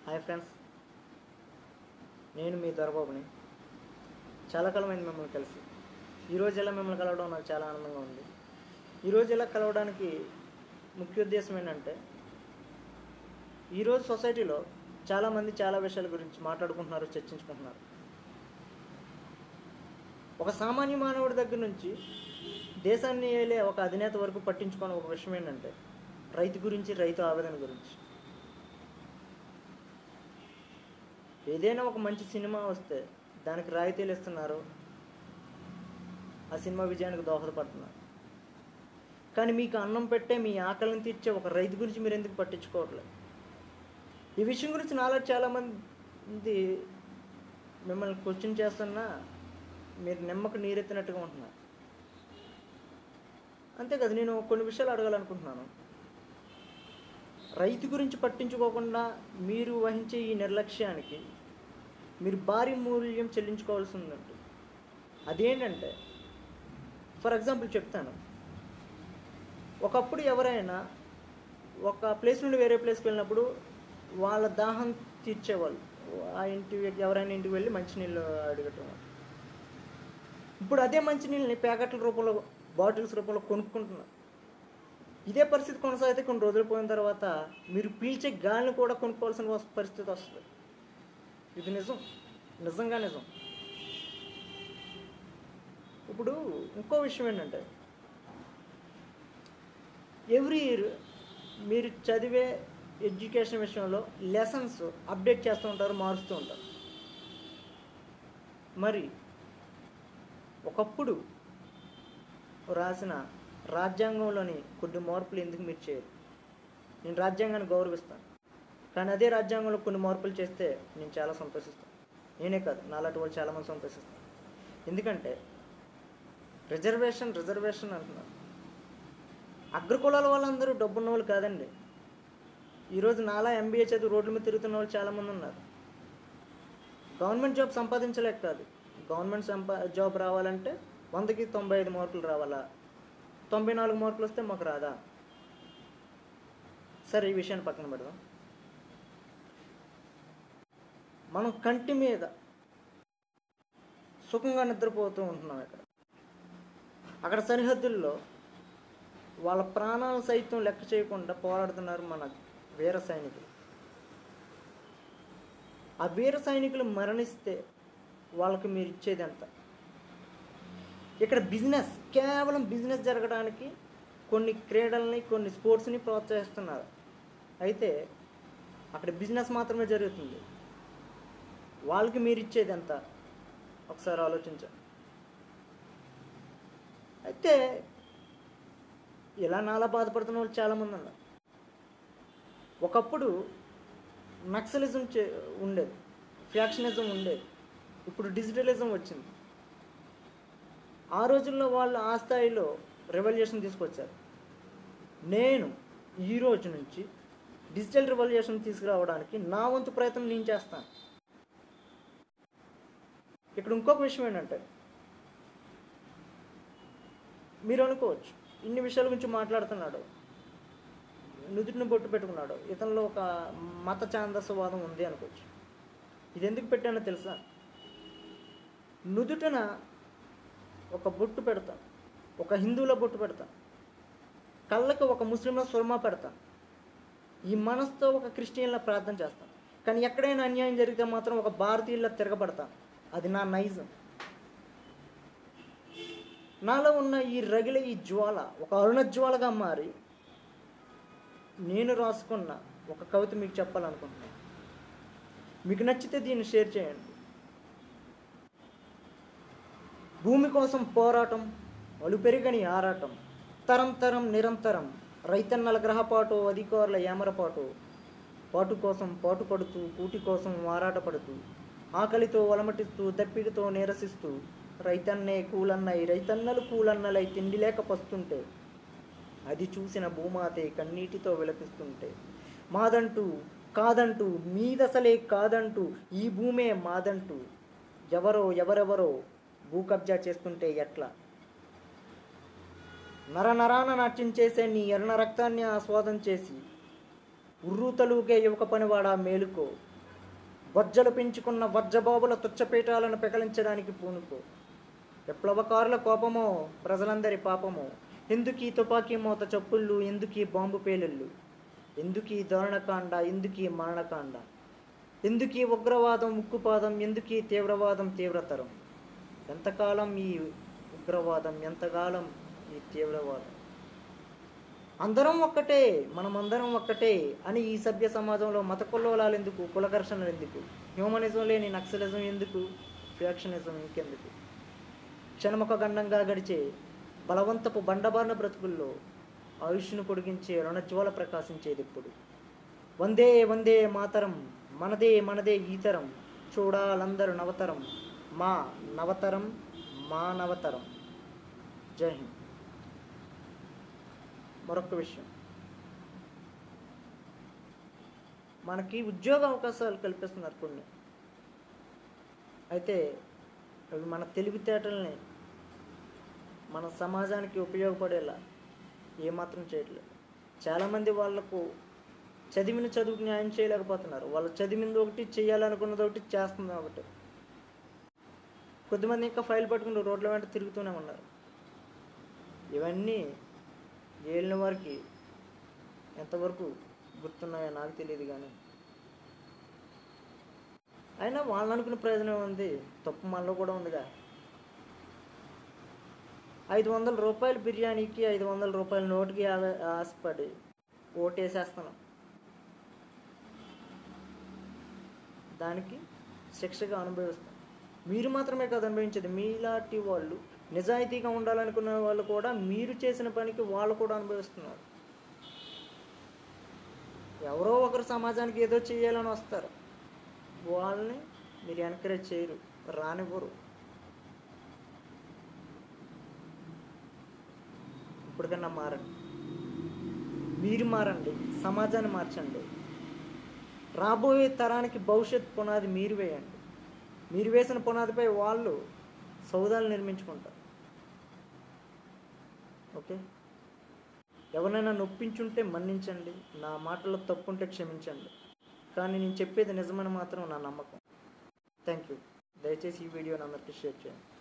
hi friends నేను మీ దొరబాబుని చాలా కాలమైంది మిమ్మల్ని కలిసి ఈరోజు ఇలా మిమ్మల్ని కలవడం నాకు చాలా ఆనందంగా ఉంది ఈరోజు ఇలా కలవడానికి ముఖ్య ఉద్దేశం ఏంటంటే ఈరోజు సొసైటీలో చాలామంది చాలా విషయాల గురించి మాట్లాడుకుంటున్నారు చర్చించుకుంటున్నారు ఒక సామాన్య మానవుడి దగ్గర నుంచి దేశాన్ని ఏలే ఒక అధినేత వరకు పట్టించుకోని ఒక విషయం ఏంటంటే రైతు గురించి రైతు ఆవేదన గురించి ఏదైనా ఒక మంచి సినిమా వస్తే దానికి రాయితీలు ఇస్తున్నారు ఆ సినిమా విజయానికి దోహదపడుతున్నారు కానీ మీకు అన్నం పెట్టే మీ ఆకలిని తీర్చే ఒక రైతు గురించి మీరు ఎందుకు పట్టించుకోవట్లేదు ఈ విషయం గురించి నాలో చాలామంది మిమ్మల్ని క్వశ్చన్ చేస్తున్నా మీరు నిమ్మకు నీరెత్తినట్టుగా ఉంటున్నారు అంతే కదా నేను కొన్ని విషయాలు అడగాలనుకుంటున్నాను రైతు గురించి పట్టించుకోకుండా మీరు వహించే ఈ నిర్లక్ష్యానికి మీరు భారీ మూల్యం చెల్లించుకోవాల్సి ఉందండి అదేంటంటే ఫర్ ఎగ్జాంపుల్ చెప్తాను ఒకప్పుడు ఎవరైనా ఒక ప్లేస్ నుండి వేరే ప్లేస్కి వెళ్ళినప్పుడు వాళ్ళ దాహం తీర్చేవాళ్ళు ఆ ఇంటి ఎవరైనా ఇంటికి వెళ్ళి మంచినీళ్ళు అడగటం ఇప్పుడు అదే మంచినీళ్ళని ప్యాకెట్ల రూపంలో బాటిల్స్ రూపంలో కొనుక్కుంటున్నారు ఇదే పరిస్థితి కొనసాగితే కొన్ని రోజులు పోయిన తర్వాత మీరు పీల్చే గాలిని కూడా కొనుక్కోవాల్సిన వస్- పరిస్థితి వస్తుంది ఇది నిజం నిజంగా నిజం ఇప్పుడు ఇంకో విషయం ఏంటంటే ఎవ్రీ ఇయర్ మీరు చదివే ఎడ్యుకేషన్ విషయంలో లెసన్స్ అప్డేట్ చేస్తూ ఉంటారు మారుస్తూ ఉంటారు మరి ఒకప్పుడు రాసిన రాజ్యాంగంలోని కొన్ని మార్పులు ఎందుకు మీరు చేయరు నేను రాజ్యాంగాన్ని గౌరవిస్తాను కానీ అదే రాజ్యాంగంలో కొన్ని మార్పులు చేస్తే నేను చాలా సంతోషిస్తాను నేనే కాదు నాలాంటి వాళ్ళు చాలామంది సంతోషిస్తాను ఎందుకంటే రిజర్వేషన్ రిజర్వేషన్ అంటున్నారు అగ్రకులాల వాళ్ళందరూ డబ్బున్న వాళ్ళు కాదండి ఈరోజు నాలా ఎంబీఏ చదివి రోడ్ల మీద తిరుగుతున్న వాళ్ళు చాలామంది ఉన్నారు గవర్నమెంట్ జాబ్ సంపాదించలేక కాదు గవర్నమెంట్ సంపా జాబ్ రావాలంటే వందకి తొంభై ఐదు మార్కులు రావాలా తొంభై నాలుగు మార్కులు వస్తే మాకు రాదా సరే ఈ విషయాన్ని పక్కన పెడదాం మనం కంటి మీద సుఖంగా నిద్రపోతూ ఉంటున్నాం ఇక్కడ అక్కడ సరిహద్దుల్లో వాళ్ళ ప్రాణాలు సైతం లెక్క చేయకుండా పోరాడుతున్నారు మన వీర సైనికులు ఆ వీర సైనికులు మరణిస్తే వాళ్ళకి మీరు ఇచ్చేది ఎంత ఇక్కడ బిజినెస్ కేవలం బిజినెస్ జరగడానికి కొన్ని క్రీడల్ని కొన్ని స్పోర్ట్స్ని ప్రోత్సహిస్తున్నారు అయితే అక్కడ బిజినెస్ మాత్రమే జరుగుతుంది వాళ్ళకి మీరు ఇచ్చేది ఎంత ఒకసారి ఆలోచించండి అయితే ఇలా నాలా బాధపడుతున్న వాళ్ళు చాలామంది ఉన్నారు ఒకప్పుడు నక్సలిజం చే ఉండేది ఫ్యాక్షనిజం ఉండేది ఇప్పుడు డిజిటలిజం వచ్చింది ఆ రోజుల్లో వాళ్ళు ఆ స్థాయిలో రెవల్యూషన్ తీసుకొచ్చారు నేను ఈ రోజు నుంచి డిజిటల్ రెవల్యూషన్ తీసుకురావడానికి నా వంతు ప్రయత్నం నేను చేస్తాను ఇక్కడ ఇంకొక విషయం ఏంటంటే మీరు అనుకోవచ్చు ఇన్ని విషయాల గురించి మాట్లాడుతున్నాడు నుదుటిని బొట్టు పెట్టుకున్నాడు ఇతనిలో ఒక మత ఛాందస్వాదం ఉంది అనుకోవచ్చు ఇది ఎందుకు పెట్టానో తెలుసా నుదుటన ఒక బొట్టు పెడతా ఒక హిందువుల బొట్టు పెడతా కళ్ళకి ఒక ముస్లింల సుర్మా పెడతా ఈ మనసుతో ఒక క్రిస్టియన్ల ప్రార్థన చేస్తాను కానీ ఎక్కడైనా అన్యాయం జరిగితే మాత్రం ఒక భారతీయుల తిరగబడతా అది నా నైజం నాలో ఉన్న ఈ రగిలే ఈ జ్వాల ఒక అరుణ జ్వాలగా మారి నేను రాసుకున్న ఒక కవిత మీకు చెప్పాలనుకుంటున్నాను మీకు నచ్చితే దీన్ని షేర్ చేయండి భూమి కోసం పోరాటం అలుపెరుగని ఆరాటం తరం తరం నిరంతరం రైతన్నల గ్రహపాటు అధికారుల ఏమరపాటు పాటు కోసం పాటు పడుతూ కూటి కోసం ఆరాటపడుతూ ఆకలితో వలమటిస్తూ దప్పికతో నీరసిస్తూ రైతన్నే కూలన్నై రైతన్నలు కూలన్నలై తిండి లేక పస్తుంటే అది చూసిన భూమాతే కన్నీటితో విలపిస్తుంటే మాదంటూ కాదంటూ మీదసలే కాదంటూ ఈ భూమే మాదంటూ ఎవరో ఎవరెవరో భూ కబ్జా చేస్తుంటే ఎట్లా నరనరాన నాట్యం చేసే నీ ఎర్ర రక్తాన్ని ఆస్వాదం చేసి ఉర్రూతలూగే యువక పనివాడా మేలుకో వజ్జలు పెంచుకున్న వజ్రబాబుల తుచ్చపీఠాలను పెకలించడానికి పూనుకో విప్లవకారుల కోపమో ప్రజలందరి పాపమో ఎందుకీ తుపాకీ మోత చప్పుళ్ళు ఎందుకీ బాంబు పేలుళ్ళు ఎందుకీ దారుణకాండ ఎందుకీ మరణకాండ ఎందుకీ ఉగ్రవాదం ఉక్కుపాదం ఎందుకీ తీవ్రవాదం తీవ్రతరం ఎంతకాలం ఈ ఉగ్రవాదం ఎంతకాలం ఈ తీవ్రవాదం అందరం ఒక్కటే మనమందరం ఒక్కటే అని ఈ సభ్య సమాజంలో మత కొల్లోలాలు ఎందుకు కులఘర్షణలు ఎందుకు హ్యూమనిజం లేని నక్సలిజం ఎందుకు ఫ్యాక్షనిజం ఇంకెందుకు క్షణముఖ గండంగా గడిచే బలవంతపు బండబారిన బ్రతుకుల్లో ఆయుష్ను పొడిగించే రణజ్వాల ప్రకాశించేది ఇప్పుడు వందే వందే మాతరం మనదే మనదే ఈతరం చూడాలందరూ నవతరం మా నవతరం మా నవతరం జై హింద్ మరొక విషయం మనకి ఉద్యోగ అవకాశాలు కల్పిస్తున్నారు కొన్ని అయితే అవి మన తెలివితేటల్ని మన సమాజానికి ఉపయోగపడేలా ఏమాత్రం చేయట్లేదు చాలామంది వాళ్లకు చదివిన చదువుకు న్యాయం చేయలేకపోతున్నారు వాళ్ళు చదివింది ఒకటి చేయాలనుకున్నది ఒకటి చేస్తుంది ఒకటి కొద్దిమంది ఇంకా ఫైల్ పట్టుకుని రోడ్ల వెంట తిరుగుతూనే ఉన్నారు ఇవన్నీ ఏలిన వారికి ఎంతవరకు గుర్తున్నాయో నాకు తెలియదు కానీ అయినా వాళ్ళు అనుకున్న ప్రయోజనం ఉంది తప్పు మనలో కూడా ఉందిగా ఐదు వందల రూపాయల బిర్యానీకి ఐదు వందల రూపాయల నోటుకి ఆ- ఆశపడి ఓటేసేస్తున్నాం దానికి శిక్షగా అనుభవిస్తాం మీరు మాత్రమే కాదు అనుభవించేది మీలాంటి వాళ్ళు నిజాయితీగా ఉండాలనుకున్న వాళ్ళు కూడా మీరు చేసిన పనికి వాళ్ళు కూడా అనుభవిస్తున్నారు ఎవరో ఒకరు సమాజానికి ఏదో చేయాలని వస్తారు వాళ్ళని మీరు ఎంకరేజ్ చేయరు రానివ్వరు ఇప్పటికన్నా మారండి మీరు మారండి సమాజాన్ని మార్చండి రాబోయే తరానికి భవిష్యత్ పునాది మీరు వేయండి మీరు వేసిన పునాదిపై వాళ్ళు సౌదాలు నిర్మించుకుంటారు ఓకే ఎవరినైనా నొప్పించుంటే మన్నించండి నా మాటలో తప్పుంటే క్షమించండి కానీ నేను చెప్పేది నిజమని మాత్రం నా నమ్మకం థ్యాంక్ యూ దయచేసి ఈ వీడియోని అందరికీ షేర్ చేయండి